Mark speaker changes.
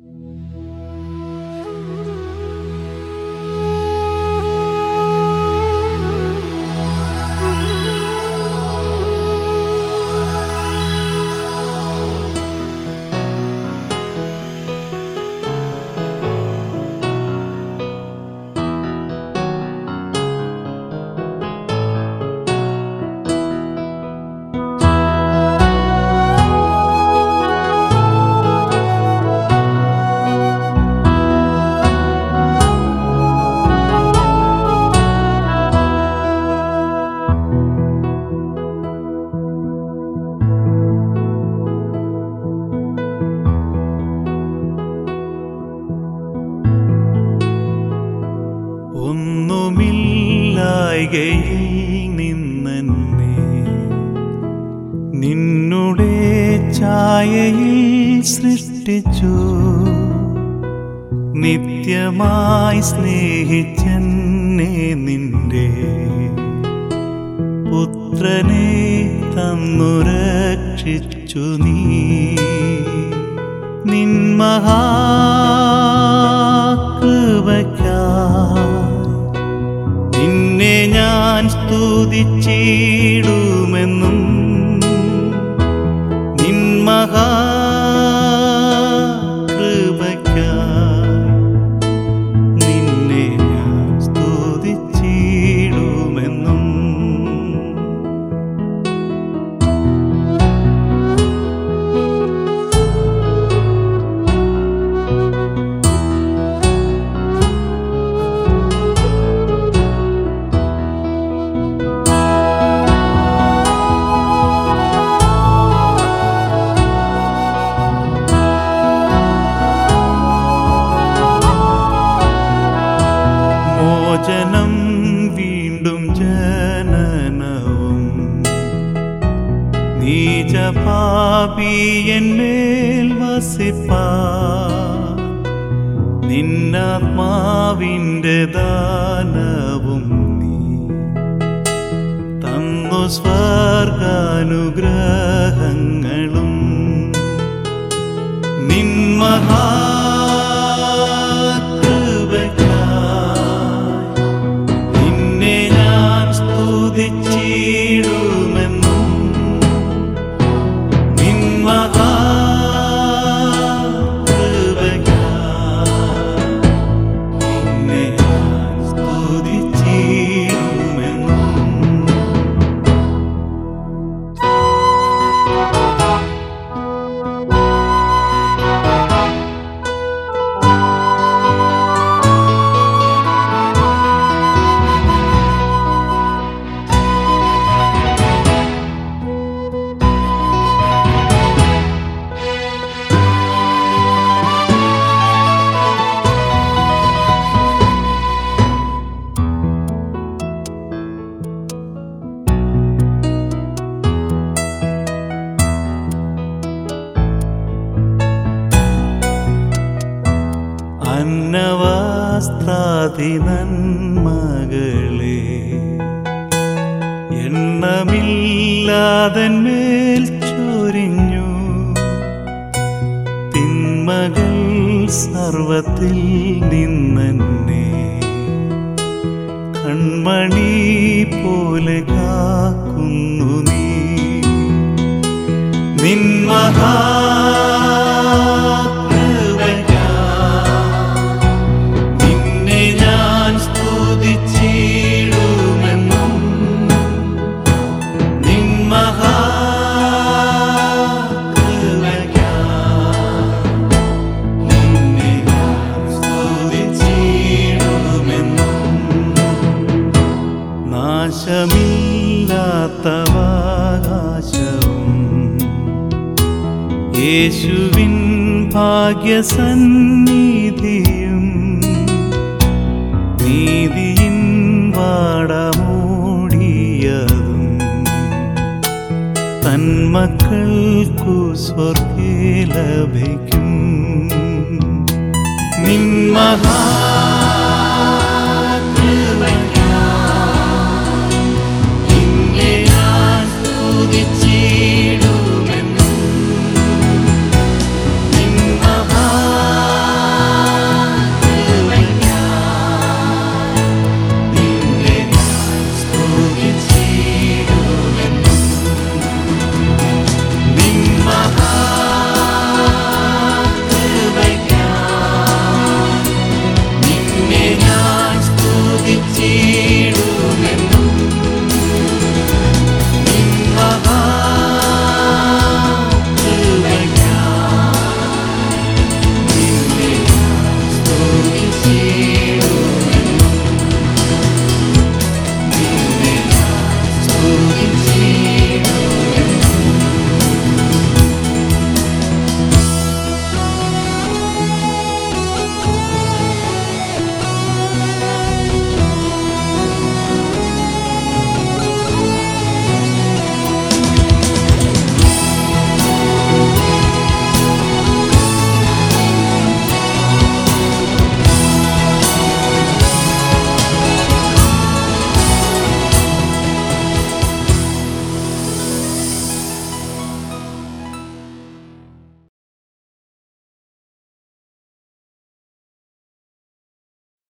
Speaker 1: ഒന്നുമില്ലായ്കയിൽ നിന്നെന്നെ നിന്നുടെ ഛായയിൽ സൃഷ്ടിച്ചു നിത്യമായി സ്നേഹിച്ചെന്നെ നിന്റെ പുത്രനെ തന്നു രക്ഷിച്ചു നീ നിന്മഹാകൃപയ്ക്കായി നിന്നെ ഞാൻ സ്തുതിച്ചിടുമെന്നും നിന്മഹാകൃപയ്ക്കായി നിന്നെ ഞാൻ സ്തുതിച്ചിടുമെന്നും മോചനം വീണ്ടും ജനനവും നീചപാപിയന്മേൽ വസിപ്പാ നിന്നാത്മാവിൻ്റെ ദാനവും നീ തന്നു സ്വർഗാനുഗ്രഹങ്ങളും നിന്മഹാകൃപയ്ക്കായി നിന്നെ ഞാൻ സ്തുതിച്ചിടുമെന്നും നിന്മഹാകൃപയ്ക്കായി നിന്നെ ഞാൻ സ്തുതിച്ചിടുമെന്നും അന്നവസ്ത്രാതി നന്മകളെ എണ്ണമില്ലാതന്മേൽ ചൊരിഞ്ഞു തിന്മകൾ സർവത്തിൽ നിന്നെ കൺമണി പോലെ കാക്കുന്നു നീ നിന്മഹാകൃപയ്ക്കായി നിന്നെ ഞാൻ സ്തുതിച്ചിടുമെന്നും നിന്മഹാകൃപയ്ക്കായി നിന്നെ ഞാൻ സ്തുതിച്ചിടുമെന്നും നാശമില്ലാത്തവകാശവും യേശുവിൻ ഭാഗ്യസന്നിധിയും നീതിയിൻ വാടമൂടിയതും തന്മക്കൾക്കു സ്വർഗേ ലഭിക്കും നിന്മഹാ